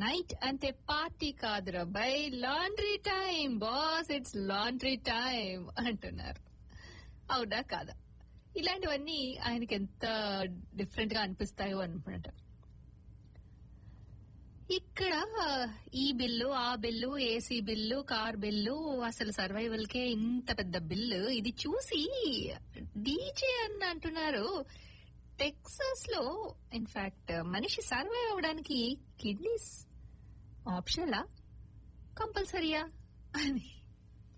night అంటే party కాదురా bye laundry time boss it's laundry time అంటున్నారు అవునా కాదా ఇలాంటివన్నీ ఆయనకి ఎంత డిఫరెంట్ గా అనిపిస్తాయో అనుకుంటా ఇక్కడ ఈ బిల్లు ఆ bill AC bill car bill అసలు సర్వైవల్ కే ఇంత పెద్ద బిల్లు ఇది చూసి డీజే అని అంటున్నారు టెక్సాస్ లో ఇన్ఫాక్ట్ మనిషి సర్వైవ్ అవడానికి కిడ్నీస్ ఆప్షనలా కంపల్సరీయా అని